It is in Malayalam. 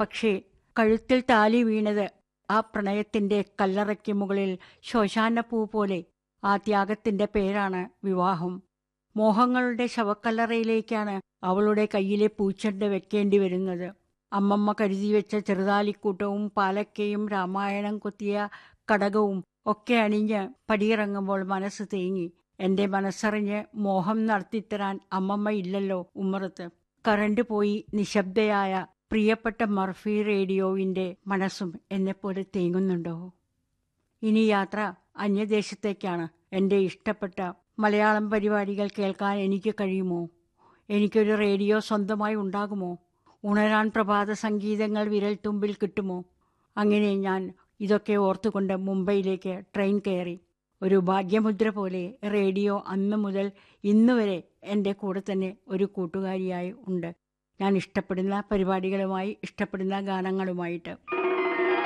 പക്ഷേ കഴുത്തിൽ താലി വീണത് ആ പ്രണയത്തിന്റെ കല്ലറയ്ക്ക് മുകളിൽ ശ്മശാനപ്പൂ പോലെ ആ ത്യാഗത്തിന്റെ പേരാണ് വിവാഹം മോഹങ്ങളുടെ ശവക്കല്ലറയിലേക്കാണ് അവളുടെ കയ്യിലെ പൂച്ചെണ്ട് വെക്കേണ്ടി വരുന്നത് അമ്മമ്മ കരുതി വെച്ച ചെറുതാലിക്കൂട്ടവും പാലക്കയും രാമായണം കൊത്തിയ കടകവും ഒക്കെ അണിഞ്ഞ് പടിയിറങ്ങുമ്പോൾ മനസ്സ് തേങ്ങി എന്റെ മനസ്സറിഞ്ഞ് മോഹം നടത്തിത്തരാൻ അമ്മമ്മ ഇല്ലല്ലോ ഉമ്മറത്ത് കറണ്ട് പോയി നിശബ്ദയായ പ്രിയപ്പെട്ട മർഫി റേഡിയോവിന്റെ മനസ്സും എന്നെപ്പോലെ തേങ്ങുന്നുണ്ടോ ഇനി യാത്ര അന്യദേശത്തേക്കാണ് എൻ്റെ ഇഷ്ടപ്പെട്ട മലയാളം പരിപാടികൾ കേൾക്കാൻ എനിക്ക് കഴിയുമോ എനിക്കൊരു റേഡിയോ സ്വന്തമായി ഉണ്ടാകുമോ ഉണരാൻ പ്രഭാത സംഗീതങ്ങൾ വിരൽത്തുമ്പിൽ കിട്ടുമോ അങ്ങനെ ഞാൻ ഇതൊക്കെ ഓർത്തുകൊണ്ട് മുംബൈയിലേക്ക് ട്രെയിൻ കയറി ഒരു ഭാഗ്യമുദ്ര പോലെ റേഡിയോ അന്ന് മുതൽ ഇന്ന് വരെ എൻ്റെ കൂടെ തന്നെ ഒരു കൂട്ടുകാരിയായി ഉണ്ട് ഞാൻ ഇഷ്ടപ്പെടുന്ന പരിപാടികളുമായി ഇഷ്ടപ്പെടുന്ന ഗാനങ്ങളുമായിട്ട്